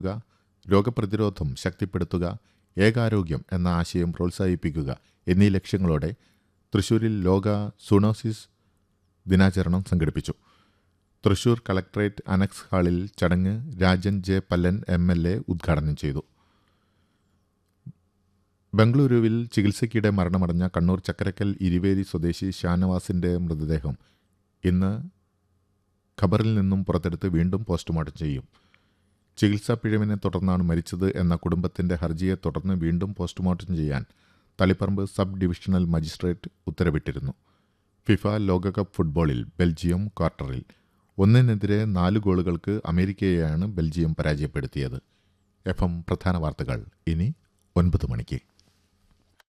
രോഗപ്രതിരോധം ശക്തിപ്പെടുത്തുക ഏകാരോഗ്യം എന്ന ആശയം പ്രോത്സാഹിപ്പിക്കുക എന്നീ ലക്ഷ്യങ്ങളോടെ തൃശൂരിൽ ലോക സൂണോസിസ് ദിനാചരണം സംഘടിപ്പിച്ചു തൃശൂർ കളക്ടറേറ്റ് അനക്സ് ഹാളിൽ ചടങ്ങ് Rajan J Pallan M L A ഉദ്ഘാടനം ചെയ്തു ബംഗളൂരുവിൽ ചികിത്സയ്ക്കിടെ മരണമടഞ്ഞ കണ്ണൂർ ചക്കരക്കൽ ഇരുവേരി സ്വദേശി ഷാനവാസിന്റെ മൃതദേഹം ഇന്ന് ഖബറിൽ നിന്നും പുറത്തെടുത്ത് വീണ്ടും പോസ്റ്റ്മോർട്ടം ചെയ്യും ചികിത്സാ പിഴവിനെ തുടർന്നാണ് മരിച്ചത് എന്ന കുടുംബത്തിന്റെ ഹർജിയെ തുടർന്ന് വീണ്ടും പോസ്റ്റ്മോർട്ടം ചെയ്യാൻ തളിപ്പറമ്പ് സബ് ഡിവിഷണൽ മജിസ്ട്രേറ്റ് ഉത്തരവിട്ടിരുന്നു ഫിഫ ലോകകപ്പ് ഫുട്ബോളിൽ ബെൽജിയം ക്വാർട്ടറിൽ ഒന്നിനെതിരെ നാല് ഗോളുകൾക്ക് അമേരിക്കയെയാണ് ബെൽജിയം പരാജയപ്പെടുത്തിയത് എഫ് എം പ്രധാന വാർത്തകൾ ഇനി ഒൻപത് മണിക്ക്